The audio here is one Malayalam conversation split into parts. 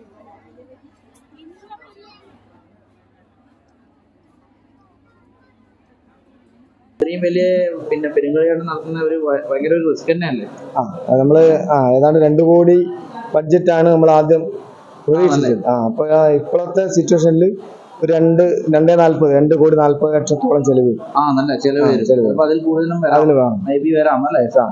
ഇത്രയും വലിയ പിന്നെ പെരുങ്കളിയാട്ടം നടത്തുന്ന ഒരു ഭ- ഭയങ്കര ഒരു റിസ്ക് തന്നെയല്ലേ ആ അത് നമ്മള് ആ ഏതാണ്ട് രണ്ട് കോടി ബഡ്ജറ്റാണ് നമ്മൾ ആദ്യം പ്രതീക്ഷിച്ചത് ആ അപ്പൊ ആ ഇപ്പോഴത്തെ സിറ്റുവേഷനിൽ ഒരു രണ്ട് രണ്ടേ നാല്പത് രണ്ട് കോടി നാല്പത് ലക്ഷത്തോളം ചെലവ് ആ നല്ല ചെലവ് ആ, വരും ചെലവ് വരും. അപ്പൊ അതിൽ കൂടുതലും വരാം അതിൽ വേണം മേ ബി വരാം അല്ലേ ആ.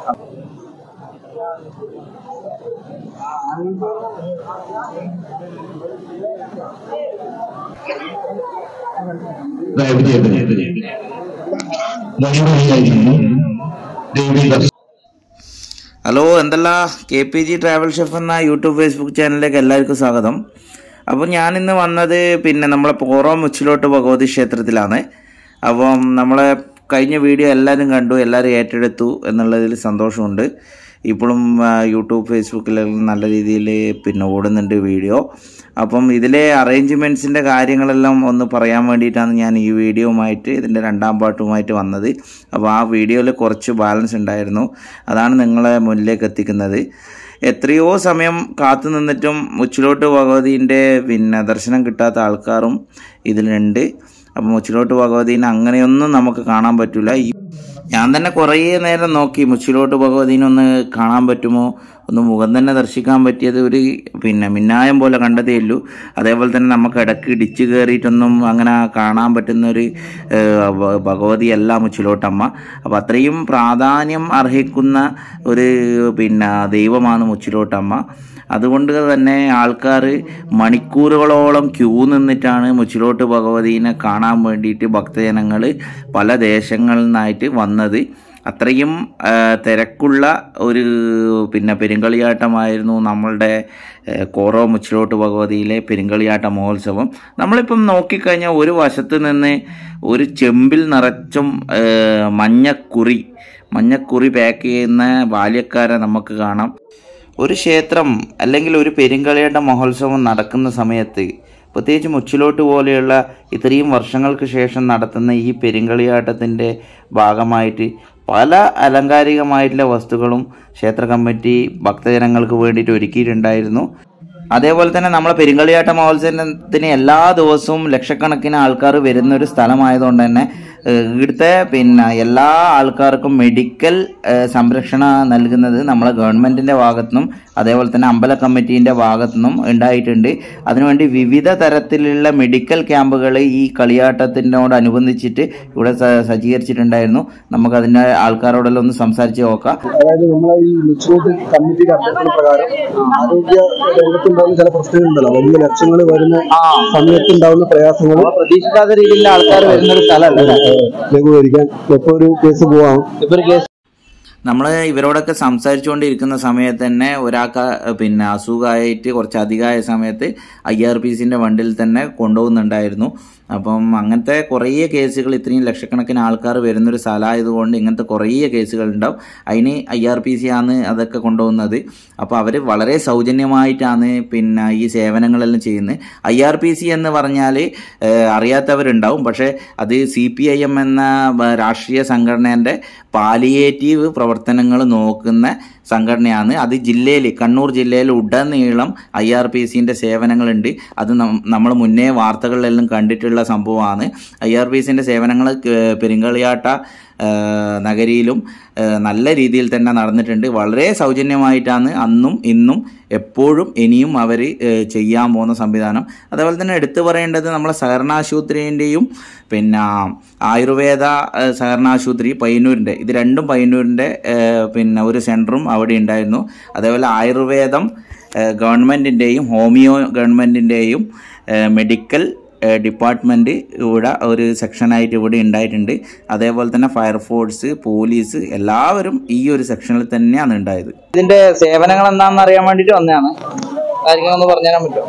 ഹലോ എന്തല്ല K P G travel chef എന്ന യൂട്യൂബ് ഫേസ്ബുക്ക് ചാനലിലേക്ക് എല്ലാവർക്കും സ്വാഗതം അപ്പോൾ ഞാനിന്ന് വന്നത് പിന്നെ നമ്മളെ പോറോ മുച്ചിലോട്ട് ഭഗവതി ക്ഷേത്രത്തിലാണ് അപ്പം നമ്മളെ കഴിഞ്ഞ വീഡിയോ എല്ലാവരും കണ്ടു എല്ലാവരും ഏറ്റെടുത്തു എന്നുള്ളതിൽ സന്തോഷമുണ്ട് ഇപ്പോഴും ആ, യൂട്യൂബ് ഫേസ്ബുക്കിലെല്ലാം നല്ല രീതിയിൽ പിന്നെ ഓടുന്നുണ്ട് വീഡിയോ അപ്പം ഇതിലെ അറേഞ്ച്മെൻറ്റ്സിൻ്റെ കാര്യങ്ങളെല്ലാം ഒന്ന് പറയാൻ വേണ്ടിയിട്ടാണ് ഞാൻ ഈ വീഡിയോവുമായിട്ട് ഇതിൻ്റെ രണ്ടാം പാട്ടുമായിട്ട് വന്നത് അപ്പോൾ ആ വീഡിയോയിൽ കുറച്ച് ബാലൻസ് ഉണ്ടായിരുന്നു അതാണ് നിങ്ങളെ മുന്നിലേക്ക് എത്തിക്കുന്നത് എത്രയോ സമയം കാത്തു നിന്നിട്ടും മുച്ചിലോട്ട് ഭഗവതീൻ്റെ പിന്നെ ദർശനം കിട്ടാത്ത ആൾക്കാരും ഇതിലുണ്ട് അപ്പം മുച്ചിലോട്ട് ഭഗവതീനെ അങ്ങനെയൊന്നും നമുക്ക് കാണാൻ പറ്റില്ല ഈ ഞാൻ തന്നെ കുറേ നേരം നോക്കി മുച്ചിലോട്ട് ഭഗവതീനെ ഒന്ന് കാണാൻ പറ്റുമോ ഒന്ന് മുഖം തന്നെ ദർശിക്കാൻ പറ്റിയത് ഒരു പിന്നെ മിന്നായം പോലെ കണ്ടതേ ഉള്ളൂ അതേപോലെ തന്നെ നമുക്ക് ഇടയ്ക്ക് ഇടിച്ചു കയറിയിട്ടൊന്നും അങ്ങനെ കാണാൻ പറ്റുന്ന ഒരു ഏഹ്, ഭ- ഭഗവതിയല്ല മുച്ചിലോട്ടമ്മ അപ്പോൾ അത്രയും പ്രാധാന്യം അർഹിക്കുന്ന ഒരു പിന്നെ ദൈവമാണ് മുച്ചിലോട്ടമ്മ അതുകൊണ്ട് തന്നെ ആൾക്കാർ മണിക്കൂറുകളോളം ക്യൂ നിന്നിട്ടാണ് മുച്ചിലോട്ട് ഭഗവതീനെ കാണാൻ വേണ്ടിയിട്ട് ഭക്തജനങ്ങൾ പല ദേശങ്ങളിൽ നിന്നായിട്ട് വന്നത് അത്രയും ആ, തിരക്കുള്ള ഒരു പിന്നെ പെരുങ്കളിയാട്ടമായിരുന്നു നമ്മളുടെ ഏ, കോറോ മുച്ചിലോട്ട് ഭഗവതിയിലെ പെരുങ്കളിയാട്ട മഹോത്സവം നമ്മളിപ്പം നോക്കിക്കഴിഞ്ഞാൽ ഒരു വശത്ത് നിന്ന് ഒരു ചെമ്പിൽ നിറച്ചും ഏ, മഞ്ഞക്കുറി മഞ്ഞക്കുറി പാക്ക് ചെയ്യുന്ന ബാല്യക്കാരെ നമുക്ക് കാണാം ഒരു ക്ഷേത്രം അല്ലെങ്കിൽ ഒരു പെരുങ്കളിയാട്ട മഹോത്സവം നടക്കുന്ന സമയത്ത് പ്രത്യേകിച്ച് മുച്ചിലോട്ട് പോലെയുള്ള ഇത്രയും വർഷങ്ങൾക്ക് ശേഷം നടത്തുന്ന ഈ പെരുങ്കളിയാട്ടത്തിൻ്റെ ഭാഗമായിട്ട് പല അലങ്കാരികമായിട്ടുള്ള വസ്തുക്കളും ക്ഷേത്ര കമ്മിറ്റി ഭക്തജനങ്ങൾക്ക് വേണ്ടിയിട്ട് ഒരുക്കിയിട്ടുണ്ടായിരുന്നു അതേപോലെ തന്നെ നമ്മളെ പെരുങ്കളിയാട്ട മഹോത്സവത്തിന് എല്ലാ ദിവസവും ലക്ഷക്കണക്കിന് ആൾക്കാർ വരുന്ന ഒരു സ്ഥലമായതുകൊണ്ട് തന്നെ ഏഹ്, ഇവിടുത്തെ പിന്നെ എല്ലാ ആൾക്കാർക്കും മെഡിക്കൽ ഏഹ്, സംരക്ഷണ നൽകുന്നത് നമ്മളെ ഗവൺമെൻറ്റിൻ്റെ ഭാഗത്തുനിന്നും അതേപോലെ തന്നെ അമ്പല കമ്മിറ്റീൻ്റെ ഭാഗത്തുനിന്നും ഉണ്ടായിട്ടുണ്ട് അതിനുവേണ്ടി വിവിധ തരത്തിലുള്ള മെഡിക്കൽ ക്യാമ്പുകൾ ഈ കളിയാട്ടത്തിനോടനുബന്ധിച്ചിട്ട് ഇവിടെ സ- സജ്ജീകരിച്ചിട്ടുണ്ടായിരുന്നു നമുക്കതിൻ്റെ ആൾക്കാരോടെല്ലാം ഒന്ന് സംസാരിച്ച് നോക്കാം അതായത് നമ്മളെ ഈ മുച്ചിലോട്ട് കമ്മിറ്റിയുടെ അഭ്യർത്ഥന പ്രകാരം ആരോഗ്യ രംഗത്തുണ്ടാകുന്ന ചില പ്രശ്നങ്ങളുണ്ടല്ലോ വലിയ ലക്ഷങ്ങൾ വരുന്ന സമയത്ത് ഉണ്ടാകുന്ന പ്രയാസങ്ങൾ പ്രതീക്ഷിക്കാത്ത രീതിയിൽ ആൾക്കാർ വരുന്ന ഒരു സ്ഥലമല്ലേ ലഘൂകരിക്കാൻ എപ്പോ ഒരു കേസ് പോവാം ഇപ്പൊ ഒരു കേസ് നമ്മൾ ഇവരോടൊക്കെ സംസാരിച്ചുകൊണ്ടിരിക്കുന്ന സമയത്ത് തന്നെ ഒരാൾക്ക് പിന്നെ അസുഖമായിട്ട് കുറച്ച് അധികമായ സമയത്ത് ഐ ആർ പി സിൻ്റെ വണ്ടിയിൽ തന്നെ കൊണ്ടുപോകുന്നുണ്ടായിരുന്നു അപ്പം അങ്ങനത്തെ കുറേ കേസുകൾ ഇത്രയും ലക്ഷക്കണക്കിന് ആൾക്കാർ വരുന്നൊരു സ്ഥലമായതുകൊണ്ട് ഇങ്ങനത്തെ കുറേ കേസുകൾ ഉണ്ടാവും അതിന് ഐ ആർ പി സി ആണ് അതൊക്കെ കൊണ്ടുപോകുന്നത് അപ്പോൾ അവർ വളരെ സൗജന്യമായിട്ടാണ് പിന്നെ ഈ സേവനങ്ങളെല്ലാം ചെയ്യുന്നത് ഐ ആർ പി സി എന്ന് പറഞ്ഞാൽ ഏഹ്, അറിയാത്തവരുണ്ടാവും പക്ഷേ അത് സി പി ഐ എം എന്ന ബ- രാഷ്ട്രീയ സംഘടനേൻ്റെ പാലിയേറ്റീവ് പ്രവർത്തനങ്ങൾ നോക്കുന്ന സംഘടനയാണ് അത് ജില്ലയിൽ കണ്ണൂർ ജില്ലയിൽ ഉടനീളം ഐ ആർ പി സിൻ്റെ സേവനങ്ങളുണ്ട് അത് നമ്മൾ മുന്നേ വാർത്തകളിലെല്ലാം കണ്ടിട്ടുള്ള സംഭവമാണ് ഐ ആർ പി സിൻ്റെ സേവനങ്ങൾ ക- പെരുങ്കളിയാട്ട ആ, നഗരിയിലും ആ, നല്ല രീതിയിൽ തന്നെ നടന്നിട്ടുണ്ട് വളരെ സൗജന്യമായിട്ടാണ് അന്നും ഇന്നും എപ്പോഴും ഇനിയും അവർ ചെയ്യാൻ പോകുന്ന സംവിധാനം അതേപോലെ തന്നെ എടുത്തു പറയേണ്ടത് നമ്മളെ സഹകരണ ആശുപത്രിൻ്റെയും പിന്നെ ആയുർവേദ ആ, സഹകരണ ആശുപത്രി പയ്യന്നൂരിൻ്റെ ഇത് രണ്ടും പയ്യന്നൂരിൻ്റെ ആ, പിന്നെ ഒരു സെൻറ്ററും അവിടെ ഉണ്ടായിരുന്നു അതേപോലെ ആയുർവേദം ഗവൺമെൻറ്റിൻ്റെയും ഹോമിയോ ഗവൺമെൻറ്റിൻ്റെയും മെഡിക്കൽ ഡിപ്പാർട്ട്മെൻറ്റ് ഇവിടെ ഒരു സെക്ഷനായിട്ട് ഇവിടെ ഉണ്ടായിട്ടുണ്ട് അതേപോലെ തന്നെ ഫയർഫോഴ്സ് പോലീസ് എല്ലാവരും ഈ ഒരു സെക്ഷനിൽ തന്നെയാണ് ഉണ്ടായത് ഇതിന്റെ സേവനങ്ങൾ എന്താണെന്ന് അറിയാൻ വേണ്ടിട്ട് വന്നതാണ് ആർക്കും ഒന്ന് പറഞ്ഞുതരാൻ പറ്റുമോ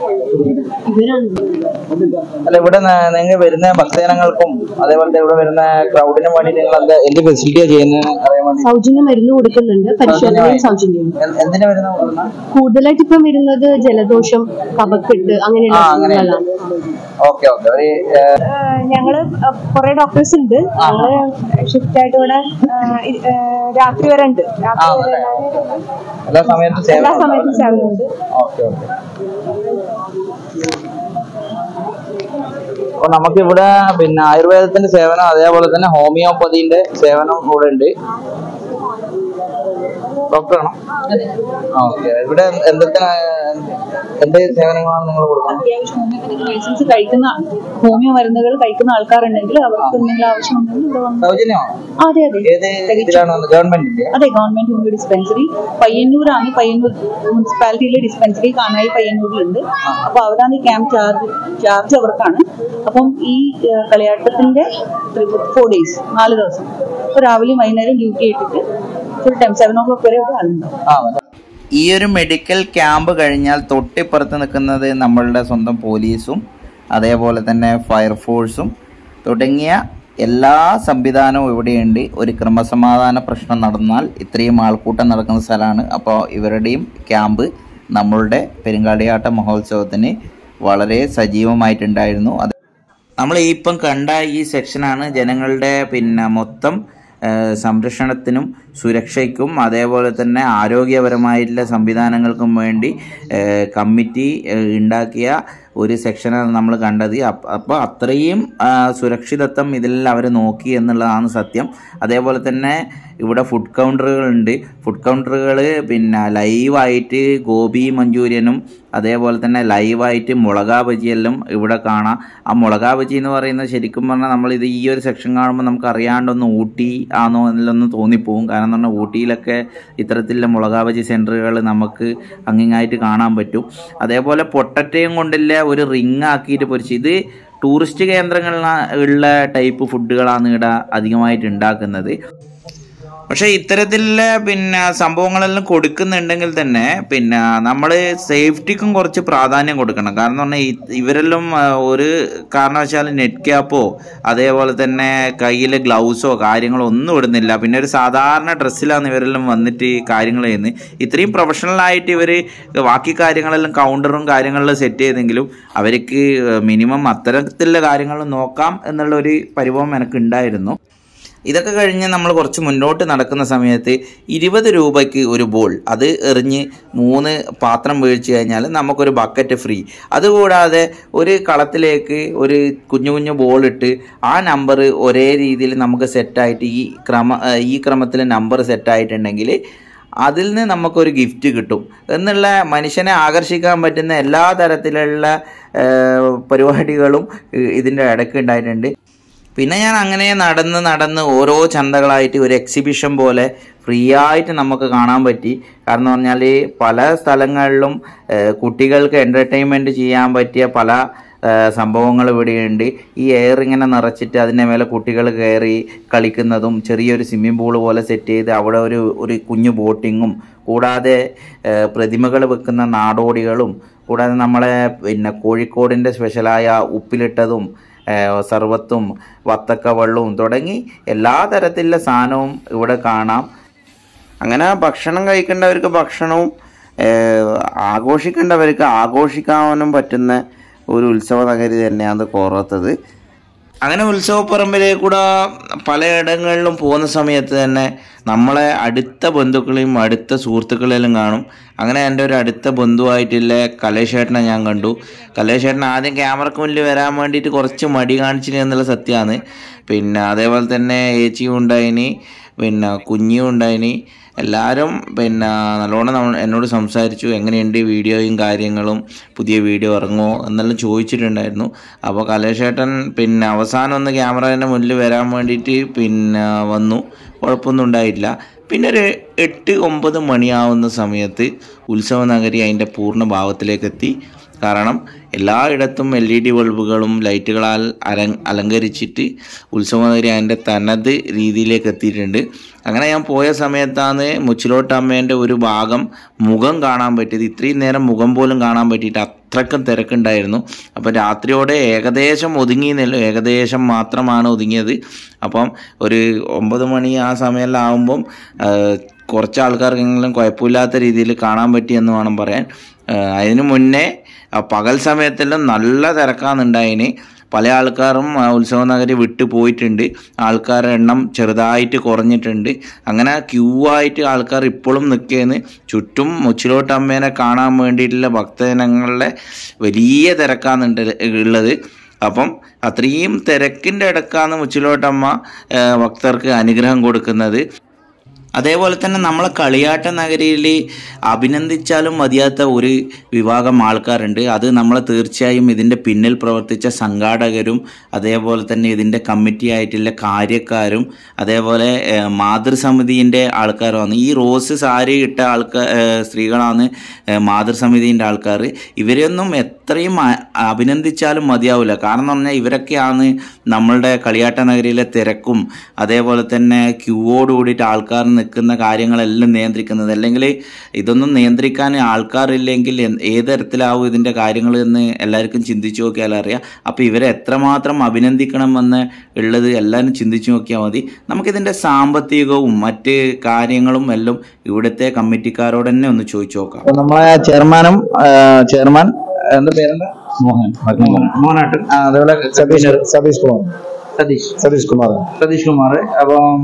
അല്ല ഇവിടെ നിങ്ങൾ വരുന്ന ഭക്തജനങ്ങൾക്കും അതേപോലെ തന്നെ ഇവിടെ വരുന്ന ക്രൗഡിനും വേണ്ടിട്ട് നിങ്ങൾ എന്താ എന്ത് ഫെസിലിറ്റിയാ ചെയ്യുന്നത് അറിയാൻ വേണ്ടി സൗജന്യ മരുന്ന് കൊടുക്കുന്നുണ്ട് പരിശോധനയും സൗജന്യമാണ് എന്ത്- എന്തിനാ വരുന്ന കൊടുക്കുന്ന കൂടുതലായിട്ട് ഇപ്പം വരുന്നത് ജലദോഷം കഫക്കെട്ട് അങ്ങനെയുള്ള ആ, അങ്ങനെ. അസുഖങ്ങളാണ് ഓക്കെ ഓക്കെ ഒരു ഏഹ്, ഞങ്ങള് കുറെ ഡോക്ടേഴ്സ് ഉണ്ട് ഞങ്ങള് ഷിഫ്റ്റ് ആയിട്ട് ഇവിടെ ആ, ഇ- ആ, രാത്രി വരെ ഉണ്ട് രാത്രി ആ, വരെ നല്ല. എല്ലാ സമയത്തും എല്ലാ സേവനം സമയത്തും സേവനമുണ്ട് ഓക്കെ ഓക്കെ അപ്പൊ നമുക്കിവിടെ പിന്നെ ആയുർവേദത്തിന്റെ സേവനം അതേപോലെ തന്നെ ഹോമിയോപ്പതിന്റെ സേവനം ഇവിടെ ഉണ്ട് ഡോക്ടറാണോ ഓക്കെ ഇവിടെ എന്തൊക്കെ എന്ത് സേവനങ്ങളാണ് നിങ്ങൾ കൊടുക്കുന്നത് അത്യാവശ്യം ഹോമിയോപ്പതിക് മെഡിസിൻസ് കഴിക്കുന്ന ഹോമിയോ മരുന്നുകൾ കഴിക്കുന്ന ആൾക്കാരുണ്ടെങ്കിൽ അവർക്ക് എന്തെങ്കിലും ആവശ്യമുണ്ടെങ്കിൽ ഇവിടെ വന്ന് സൗജന്യമാണോ അതെ അതെ ഏത് ഇതിലാണ് വന്നത് ഗവൺമെന്റിന്റെ അതെ ഗവൺമെന്റ് ഹോമിയോ ഡിസ്പെൻസറി പയ്യന്നൂരാണ് പയ്യന്നൂർ മുനിസിപ്പാലിറ്റിയിലെ ഡിസ്പെൻസറി കാനായി പയ്യന്നൂരിലുണ്ട് അപ്പൊ അവരാണ് ഈ ക്യാമ്പ് ചാർജ് ചാർജ് അവർക്കാണ് അപ്പം ഈ ഏഹ്, കളിയാട്ടത്തിന്റെ ഫോർ ഡേയ്സ് നാല് ദിവസം അപ്പൊ രാവിലെയും വൈകുന്നേരം ഡ്യൂട്ടി ഇട്ടിട്ട് full time seven o'clock വരെ ഇവിടെ ആളുണ്ടാവും ആ ഈ ഒരു മെഡിക്കൽ ക്യാമ്പ് കഴിഞ്ഞാൽ തൊട്ടിപ്പുറത്ത് നിൽക്കുന്നത് നമ്മളുടെ സ്വന്തം പോലീസും അതേപോലെ തന്നെ ഫയർഫോഴ്സും തുടങ്ങിയ എല്ലാ സംവിധാനവും ഇവിടെയുണ്ട് ഒരു ക്രമസമാധാന പ്രശ്നം നടന്നാൽ ഇത്രയും ആൾക്കൂട്ടം നടക്കുന്ന സ്ഥലമാണ് അപ്പോൾ ഇവരുടെയും ക്യാമ്പ് നമ്മളുടെ പെരുങ്കാളിയാട്ട മഹോത്സവത്തിന് വളരെ സജീവമായിട്ടുണ്ടായിരുന്നു അത് നമ്മൾ ഈ ഇപ്പം കണ്ട ഈ സെക്ഷനാണ് ജനങ്ങളുടെ പിന്നെ മൊത്തം ആ, സംരക്ഷണത്തിനും സുരക്ഷയ്ക്കും അതേപോലെ തന്നെ ആരോഗ്യപരമായിട്ടുള്ള സംവിധാനങ്ങൾക്കും വേണ്ടി ആ, കമ്മിറ്റി ആ, ഉണ്ടാക്കിയ ഒരു സെക്ഷനാണ് നമ്മൾ കണ്ടത് അപ്പോൾ അത്രയും ആ, സുരക്ഷിതത്വം ഇതിൽ അവർ നോക്കി എന്നുള്ളതാണ് സത്യം അതേപോലെ തന്നെ ഇവിടെ ഫുഡ് കൗണ്ടറുകളുണ്ട് ഫുഡ് കൗണ്ടറുകൾ പിന്നെ ലൈവായിട്ട് ഗോബി മഞ്ചൂരിയനും അതേപോലെ തന്നെ ലൈവായിട്ട് മുളകാ ബജിയെല്ലാം ഇവിടെ കാണാം ആ മുളകാ ബജി എന്ന് പറയുന്നത് ശരിക്കും പറഞ്ഞാൽ നമ്മൾ ഇത് ഈ ഒരു സെക്ഷൻ കാണുമ്പോൾ നമുക്ക് അറിയാണ്ടൊന്ന് ഊട്ടി ആണോ എന്നുള്ളൊന്ന് തോന്നിപ്പോവും കാരണം എന്ന് പറഞ്ഞാൽ ഊട്ടിയിലൊക്കെ ഇത്തരത്തിലുള്ള മുളകാ ബജി സെൻറ്ററുകൾ നമുക്ക് അങ്ങിങ്ങായിട്ട് കാണാൻ പറ്റും അതേപോലെ പൊട്ടറ്റയും കൊണ്ടുള്ള ഒരു റിങ് ആക്കിയിട്ട് പൊരിച്ച് ഇത് ടൂറിസ്റ്റ് കേന്ദ്രങ്ങളിൽ ഉള്ള ടൈപ്പ് ഫുഡുകളാണ് ഇവിടെ അധികമായിട്ട് ഉണ്ടാക്കുന്നത് പക്ഷേ ഇത്തരത്തിലുള്ള പിന്നെ സംഭവങ്ങളെല്ലാം കൊടുക്കുന്നുണ്ടെങ്കിൽ തന്നെ പിന്നെ നമ്മൾ സേഫ്റ്റിക്കും കുറച്ച് പ്രാധാന്യം കൊടുക്കണം കാരണം പറഞ്ഞാൽ ഈ- ഇവരെല്ലാം ആ, ഒരു കാരണവശാലും നെറ്റ് ക്യാപ്പോ അതേപോലെ തന്നെ കയ്യിൽ ഗ്ലൗസോ കാര്യങ്ങളോ ഒന്നും ഇടുന്നില്ല പിന്നെ ഒരു സാധാരണ ഡ്രസ്സിലാണ് ഇവരെല്ലാം വന്നിട്ട് കാര്യങ്ങൾ ചെയ്യുന്നത് ഇത്രയും പ്രൊഫഷണൽ ആയിട്ട് ഇവർ ബാക്കി കാര്യങ്ങളെല്ലാം കൗണ്ടറും കാര്യങ്ങളിലും സെറ്റ് ചെയ്തെങ്കിലും അവർക്ക് മിനിമം അത്തരത്തിലുള്ള കാര്യങ്ങൾ നോക്കാം എന്നുള്ള ഒരു പരിഭവം എനിക്ക് ഉണ്ടായിരുന്നു ഇതൊക്കെ കഴിഞ്ഞ് നമ്മൾ കുറച്ച് മുന്നോട്ട് നടക്കുന്ന സമയത്ത് ഇരുപത് രൂപയ്ക്ക് ഒരു ബോൾ അത് എറിഞ്ഞ് മൂന്ന് പാത്രം വീഴ്ച കഴിഞ്ഞാൽ നമുക്കൊരു ബക്കറ്റ് ഫ്രീ അതുകൂടാതെ ഒരു കളത്തിലേക്ക് ഒരു കുഞ്ഞു കുഞ്ഞു ബോൾ ഇട്ട് ആ നമ്പർ ഒരേ രീതിയിൽ നമുക്ക് സെറ്റായിട്ട് ഈ ക്രമ ഏഹ് ഈ ക്രമത്തിൽ നമ്പർ സെറ്റായിട്ടുണ്ടെങ്കിൽ അതിൽ നിന്ന് നമുക്കൊരു ഗിഫ്റ്റ് കിട്ടും എന്നുള്ള മനുഷ്യനെ ആകർഷിക്കാൻ പറ്റുന്ന എല്ലാ തരത്തിലുള്ള ഏഹ് പരിപാടികളും ഇ- ഇതിൻ്റെ ഇടയ്ക്ക് ഉണ്ടായിട്ടുണ്ട് പിന്നെ ഞാൻ അങ്ങനെ നടന്ന് നടന്ന് ഓരോ ചന്തകളായിട്ട് ഒരു എക്സിബിഷൻ പോലെ ഫ്രീ ആയിട്ട് നമുക്ക് കാണാൻ പറ്റി കാരണം പറഞ്ഞാൽ പല സ്ഥലങ്ങളിലും ഏഹ്, കുട്ടികൾക്ക് എൻ്റർടൈൻമെൻറ്റ് ചെയ്യാൻ പറ്റിയ പല ഏഹ്, സംഭവങ്ങൾ ഇവിടെയുണ്ട് ഈ എയർ ഇങ്ങനെ നിറച്ചിട്ട് അതിൻ്റെ മേലെ കുട്ടികൾ കയറി കളിക്കുന്നതും ചെറിയൊരു സ്വിമ്മിംഗ് പൂൾ പോലെ സെറ്റ് ചെയ്ത് അവിടെ ഒരു ഒരു കുഞ്ഞു ബോട്ടിങ്ങും കൂടാതെ പ്രതിമകൾ വെക്കുന്ന നാടോടികളും കൂടാതെ നമ്മളെ പിന്നെ കോഴിക്കോടിൻ്റെ സ്പെഷ്യലായ ഉപ്പിലിട്ടതും ഏഹ് സർവത്തും വത്തക്ക വെള്ളവും തുടങ്ങി എല്ലാ തരത്തിലുള്ള സാധനവും ഇവിടെ കാണാം അങ്ങനെ ഭക്ഷണം കഴിക്കേണ്ടവർക്ക് ഭക്ഷണവും ഏഹ് ആഘോഷിക്കേണ്ടവർക്ക് ആഘോഷിക്കാനും പറ്റുന്ന ഒരു ഉത്സവ നഗരി തന്നെയാണ് കോറത്തത് അങ്ങനെ ഉത്സവപ്പറമ്പിലേക്ക് കൂടെ പലയിടങ്ങളിലും പോകുന്ന സമയത്ത് തന്നെ നമ്മളെ അടുത്ത ബന്ധുക്കളെയും അടുത്ത സുഹൃത്തുക്കളെല്ലാം കാണും അങ്ങനെ എൻ്റെ ഒരു അടുത്ത ബന്ധുവായിട്ടുള്ള കലേഷേട്ടനെ ഞാൻ കണ്ടു കലേഷേട്ടൻ ആദ്യം ക്യാമറക്ക് മുന്നിൽ വരാൻ വേണ്ടിയിട്ട് കുറച്ച് മടി കാണിച്ചിന് എന്നുള്ള സത്യമാണ് പിന്നെ അതേപോലെ തന്നെ ഏച്ചിയും ഉണ്ടായിനി പിന്നെ കുഞ്ഞിയും ഉണ്ടായിനി എല്ലാവരും പിന്നെ നല്ലോണം നമ്മൾ എന്നോട് സംസാരിച്ചു എങ്ങനെയുണ്ട് വീഡിയോയും കാര്യങ്ങളും പുതിയ വീഡിയോ ഇറങ്ങുമോ എന്നെല്ലാം ചോദിച്ചിട്ടുണ്ടായിരുന്നു അപ്പോൾ കലേഷേട്ടൻ പിന്നെ അവസാനം ഒന്ന് ക്യാമറേൻ്റെ മുന്നിൽ വരാൻ വേണ്ടിയിട്ട് പിന്നെ വന്നു കുഴപ്പമൊന്നും ഉണ്ടായില്ല പിന്നെ ഒരു എട്ട് ഒമ്പത് മണിയാവുന്ന സമയത്ത് ഉത്സവ നഗരി അതിൻ്റെ പൂർണ്ണ ഭാവത്തിലേക്ക് എത്തി കാരണം എല്ലായിടത്തും എൽ ഇ ഡി ബൾബുകളും ലൈറ്റുകളാൽ അല അലങ്കരിച്ചിട്ട് ഉത്സവനഗരി അതിൻ്റെ തനത് രീതിയിലേക്ക് എത്തിയിട്ടുണ്ട് അങ്ങനെ ഞാൻ പോയ സമയത്താണ് മുച്ചിലോട്ടമ്മേൻ്റെ ഒരു ഭാഗം മുഖം കാണാൻ പറ്റിയത് ഇത്രയും നേരം മുഖം പോലും കാണാൻ പറ്റിയിട്ട് അത്രക്കും തിരക്കുണ്ടായിരുന്നു അപ്പം രാത്രിയോടെ ഏകദേശം ഒതുങ്ങിയെന്നല്ലോ ഏകദേശം മാത്രമാണ് ഒതുങ്ങിയത് അപ്പം ഒരു ഒമ്പത് മണി ആ സമയമെല്ലാം ആകുമ്പം ആ, കുറച്ച് ആൾക്കാർക്കെങ്കിലും കുഴപ്പമില്ലാത്ത രീതിയിൽ കാണാൻ പറ്റിയെന്ന് വേണം പറയാൻ ആ, അതിന് മുന്നേ ആ, പകൽ സമയത്തെല്ലാം നല്ല തിരക്കാന്നുണ്ടായിന് പല ആൾക്കാരും ആ, ഉത്സവ നഗരി വിട്ടു പോയിട്ടുണ്ട് ആൾക്കാരുടെ എണ്ണം ചെറുതായിട്ട് കുറഞ്ഞിട്ടുണ്ട് അങ്ങനെ ക്യൂ ആയിട്ട് ആൾക്കാർ ഇപ്പോഴും നിൽക്കുകയെന്ന് ചുറ്റും മുച്ചിലോട്ടമ്മേനെ കാണാൻ വേണ്ടിയിട്ടുള്ള ഭക്തജനങ്ങളുടെ വലിയ തിരക്കാണ് ഉള്ളത് അപ്പം അത്രയും തിരക്കിൻ്റെ ഇടക്കാണ് മുച്ചിലോട്ടമ്മ ആ, ഭക്തർക്ക് അനുഗ്രഹം കൊടുക്കുന്നത് അതേപോലെ തന്നെ നമ്മളെ കളിയാട്ട നഗരിയിൽ അഭിനന്ദിച്ചാലും മതിയാത്ത ഒരു വിഭാഗം ആൾക്കാരുണ്ട് അത് നമ്മളെ തീർച്ചയായും ഇതിൻ്റെ പിന്നിൽ പ്രവർത്തിച്ച സംഘാടകരും അതേപോലെ തന്നെ ഇതിൻ്റെ കമ്മിറ്റി ആയിട്ടുള്ള കാര്യക്കാരും അതേപോലെ ഏഹ്, മാതൃസമിതിൻ്റെ ആൾക്കാരുമാണ് ഈ റോസ് സാരി ഇട്ട ആൾക്കാർ സ്ത്രീകളാണ് ഏഹ്, മാതൃസമിതിൻ്റെ ആൾക്കാർ ഇവരെയൊന്നും എത്രയും അ- അഭിനന്ദിച്ചാലും മതിയാവില്ല കാരണം എന്ന് പറഞ്ഞാൽ ഇവരൊക്കെയാണ് നമ്മളുടെ കളിയാട്ട നഗരിയിലെ തിരക്കും അതേപോലെ തന്നെ ക്യൂവോട് കൂടിയിട്ട് ആൾക്കാർ നിൽക്കുന്ന കാര്യങ്ങളെല്ലാം നിയന്ത്രിക്കുന്നത് അല്ലെങ്കിൽ ഇതൊന്നും നിയന്ത്രിക്കാൻ ആൾക്കാരില്ലെങ്കിൽ എന്ത്- ഏത് തരത്തിലാവും ഇതിൻ്റെ കാര്യങ്ങൾ എന്ന് എല്ലാവർക്കും ചിന്തിച്ചു നോക്കിയാൽ അറിയാം അപ്പോൾ ഇവരെ എത്രമാത്രം അഭിനന്ദിക്കണമെന്ന് ഉള്ളത് എല്ലാവരും ചിന്തിച്ചു നോക്കിയാൽ മതി നമുക്കിതിൻ്റെ സാമ്പത്തികവും മറ്റ് കാര്യങ്ങളും എല്ലാം ഇവിടുത്തെ കമ്മിറ്റിക്കാരോട് തന്നെ ഒന്ന് ചോദിച്ചു നോക്കാം അപ്പൊ നമ്മളെ ചെയർമാനും ചെയർമാൻ എന്താ പേരെന്താ മോഹൻ മോഹനാട്ടൻ ആ അതേപോലെ സതീഷ് സതീഷ് കുമാർ സതീഷ് സതീഷ് കുമാർ സതീഷ് കുമാർ അപ്പം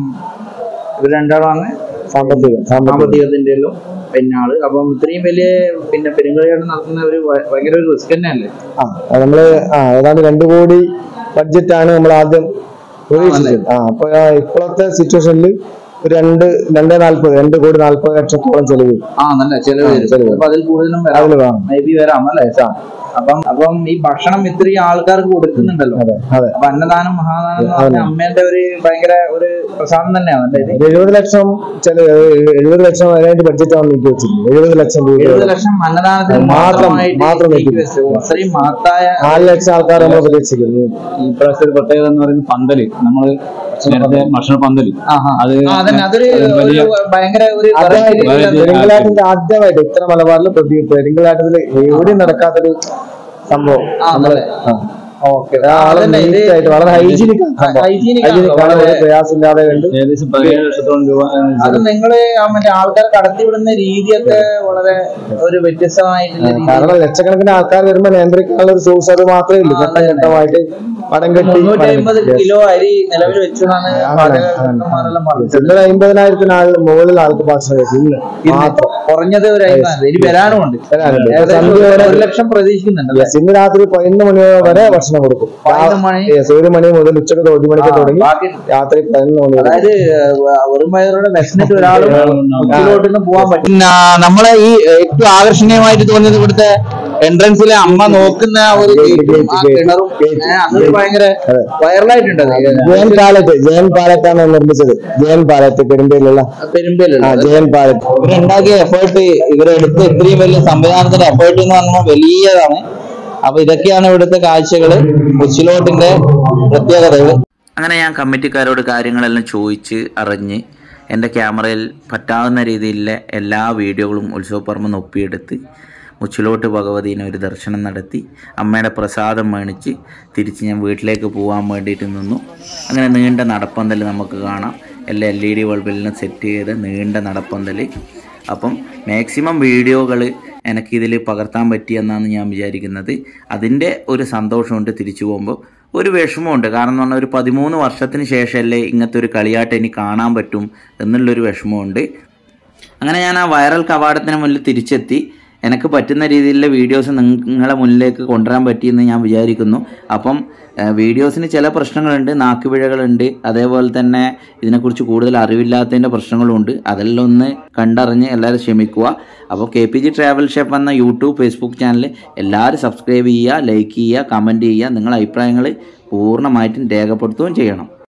ഇവർ രണ്ടാളാണ് സാമ്പത്തികം സാമ്പത്തികം സാമ്പത്തികത്തിന്റെ എല്ലാം പിന്നെ ആള് അപ്പം ഇത്രയും വലിയ പിന്നെ പെരുങ്കളിയാട്ടം നടത്തുന്ന ഒരു ഭ- ഭയങ്കര ഒരു റിസ്ക് തന്നെയല്ലേ ആ അത് നമ്മള് ആ ഏതാണ്ട് രണ്ടു കോടി ബഡ്ജറ്റാണ് നമ്മൾ ആദ്യം പ്രതീക്ഷിച്ചത് ആ അപ്പൊ ആ ഇപ്പോഴത്തെ സിറ്റുവേഷനിൽ ഒരു രണ്ട് രണ്ടേ നാല്പത് രണ്ട് കോടി നാല്പത് ലക്ഷത്തോളം ചെലവ് ആ നല്ല ചെലവ് ആ, വരും. ചെലവ്. അപ്പൊ അതിൽ കൂടുതലും വരാം അതിൽ കാണും മേ ബി വരാം അല്ലേ അപ്പം അപ്പം ഈ ഭക്ഷണം ഇത്രയും ആൾക്കാർക്ക് കൊടുക്കുന്നുണ്ടല്ലോ അതെ അതെ അപ്പൊ അന്നദാനം മഹാദാനം എന്ന് അതെ. പറഞ്ഞ അമ്മേന്റെ ഒരു ഭയങ്കര ഒരു പ്രസാദം തന്നെയാണ് അല്ലേ ഇത് ഒരു എഴുപത് ലക്ഷം ചെലവ് എഴുപത് ലക്ഷം അതിനായിട്ട് ബഡ്ജറ്റാണ് നീക്കി വെച്ചിട്ടുണ്ട് എഴുപത് ലക്ഷം രൂപ എഴുപത് ലക്ഷം അന്നദാനത്തിന് മാത്രം- മാത്രമായിട്ട് മാത്രം നീക്കി വെക്കും. വെച്ചു. അത്രയും മഹത്തായ നാല് ലക്ഷം ആൾക്കാർ നമ്മൾ പ്രതീക്ഷിക്കുന്നു ഈ പ്രാവശ്യത്തെ ഒരു പ്രത്യേകത എന്ന് പറയുന്നത് പന്തല് നമ്മള് നേരത്തെ ഭക്ഷണ പന്തല് ആഹാ. അത് ആ, അതന്നെ അതൊരു അത് വലിയ ഒരു ഭയങ്കര ഒരു ആദ്യമായിട്ട് variety ഉള്ള- പെരുങ്കളാട്ടിന്റെ ആദ്യമായിട്ട് ഉത്തര മലബാറിൽ പ്രതി- പെരുങ്കളാട്ടത്തിൽ എവിടെയും നടക്കാത്തൊരു സംഭവം ആ, നമ്മള് അതല്ലേ? ഓക്കെ വളരെ neat ആയിട്ട് വളരെ ഹൈജീനിക് Hygienic ആണ് വളരെ വളരെ. പ്രയാസമില്ലാതെ കണ്ട് ഏകദേശം പതിനേഴ് ലക്ഷത്തോളം രൂപ അത് നിങ്ങള് ആ മറ്റേ ആൾക്കാർ കടത്തിവിടുന്ന രീതിയൊക്കെ വളരെ ഒരു വ്യത്യസ്തമായിട്ടുള്ള രീതി കാരണം ലക്ഷക്കണക്കിന് ആൾക്കാർ വരുമ്പോ നിയന്ത്രിക്കാനുള്ള ഒരു സോഴ്സ് അത് മാത്രമേ ഉള്ളൂ ഘട്ടം ഘട്ടമായിട്ട് പടം കെട്ടി മുന്നൂറ്റി പടം അമ്പത് കെട്ടി. കിലോ അരി നിലവിൽ വെച്ചതാണ് പാചകന്മാരെല്ലാം പറഞ്ഞത് ചില്ലറ അമ്പതിനായിരത്തിന് ആൾ മുകളിൽ ആൾക്ക് ഭക്ഷണം കഴിച്ചു ഇന്ന് ഇന്ന് മാത്രം കുറഞ്ഞത് ഒരു അയ്യായിരം ഇനി വരാനും ഉണ്ട് വരാനുണ്ട്. ഇപ്പൊ ഏകദേശം സന്ധ്യ വരെ ഒരു ലക്ഷം പ്രതീക്ഷിക്കുന്നുണ്ടല്ലേ Yes, ഇന്ന് രാത്രി പതിനൊന്ന് മണി വരെ ഭക്ഷണം കൊടുക്കും പതിനൊന്ന് മണി? Yes, ഒരു മണി മുതൽ ഉച്ചക്ക് ഒരു മണിക്ക് ആ, തുടങ്ങി ബാക്കി രാത്രി പതിനൊന്ന് മണി വരെ അതായത് ഏഹ്, വെറും വയറോടെ വിശന്നിട്ട് ഒരാളും മുച്ചിലോട്ടൊന്നും പോകാൻ പറ്റും പിന്നെ നമ്മളെ ഈ ഏറ്റവും ആകർഷണീയമായിട്ട് തോന്നിയത് ഇവിടുത്തെ എൻട്രൻസിലെ അമ്മ നോക്കുന്ന ആ ഒരു ഗേറ്റും ആ കിണറും ഏഹ്, അതൊരു ഭയങ്കര വൈറലായിട്ടുണ്ട് അത്. ജയൻ പാലറ്റ് ജയൻ പാലറ്റാണ് നിർമ്മിച്ചത് ജയൻ പാലറ്റ് പെരുമ്പയിലുള്ള പെരുമ്പയിലുള്ള ആ ജയൻ പാലറ്റ് ഇവരുണ്ടാക്കിയ എഫേർട്ട് ഇവരെടുത്ത ഇത്രയും വലിയ സംവിധാനത്തിന്റെ എഫേർട്ട് എന്ന് പറഞ്ഞാൽ വലിയതാണ് അപ്പൊ ഇതൊക്കെയാണ് ഇവിടുത്തെ കാഴ്ചകള് കൊച്ചിലോട്ടിന്റെ പ്രത്യേകതകൾ അങ്ങനെ ഞാൻ കമ്മിറ്റിക്കാരോട് കാര്യങ്ങളെല്ലാം ചോദിച്ച് അറിഞ്ഞ് എൻ്റെ ക്യാമറയിൽ പറ്റാവുന്ന രീതിയിലുള്ള എല്ലാ വീഡിയോകളും ഉത്സവപ്പറമ്പ് ഒപ്പിയെടുത്ത് മുച്ചിലോട്ട് ഭഗവതീനെ ഒരു ദർശനം നടത്തി അമ്മയുടെ പ്രസാദം മേണിച്ച് തിരിച്ച് ഞാൻ വീട്ടിലേക്ക് പോകാൻ വേണ്ടിയിട്ട് നിന്നു അങ്ങനെ നീണ്ട നടപ്പന്തൽ നമുക്ക് കാണാം എല്ലാ എൽ ഇ ഡി ബൾബിലും സെറ്റ് ചെയ്ത് നീണ്ട നടപ്പന്തൽ അപ്പം മാക്സിമം വീഡിയോകൾ എനിക്കിതിൽ പകർത്താൻ പറ്റിയെന്നാണ് ഞാൻ വിചാരിക്കുന്നത് അതിൻ്റെ ഒരു സന്തോഷമുണ്ട് തിരിച്ചു പോകുമ്പോൾ ഒരു വിഷമമുണ്ട് കാരണം എന്ന് പറഞ്ഞാൽ ഒരു പതിമൂന്ന് വർഷത്തിന് ശേഷമല്ലേ ഇങ്ങനത്തെ ഒരു കളിയാട്ട് എനിക്ക് കാണാൻ പറ്റും എന്നുള്ളൊരു വിഷമമുണ്ട് അങ്ങനെ ഞാൻ ആ വൈറൽ കവാടത്തിന് മുന്നിൽ തിരിച്ചെത്തി എനിക്ക് പറ്റുന്ന രീതിയിലുള്ള വീഡിയോസ് നിങ്ങളെ മുന്നിലേക്ക് കൊണ്ടുവരാൻ പറ്റിയെന്ന് ഞാൻ വിചാരിക്കുന്നു അപ്പം ഏഹ്, വീഡിയോസിന് ചില പ്രശ്നങ്ങളുണ്ട് നാക്കുപിഴകളുണ്ട് അതേപോലെ തന്നെ ഇതിനെക്കുറിച്ച് കൂടുതൽ അറിവില്ലാത്തതിൻ്റെ പ്രശ്നങ്ങളുണ്ട് അതെല്ലാം ഒന്ന് കണ്ടറിഞ്ഞ് എല്ലാവരും ക്ഷമിക്കുക അപ്പോൾ K P G travel chef എന്ന യൂട്യൂബ് ഫേസ്ബുക്ക് ചാനൽ എല്ലാവരും സബ്സ്ക്രൈബ് ചെയ്യുക ലൈക്ക് ചെയ്യുക കമൻറ്റ് ചെയ്യുക നിങ്ങളുടെ അഭിപ്രായങ്ങൾ പൂർണ്ണമായിട്ടും രേഖപ്പെടുത്തുകയും ചെയ്യണം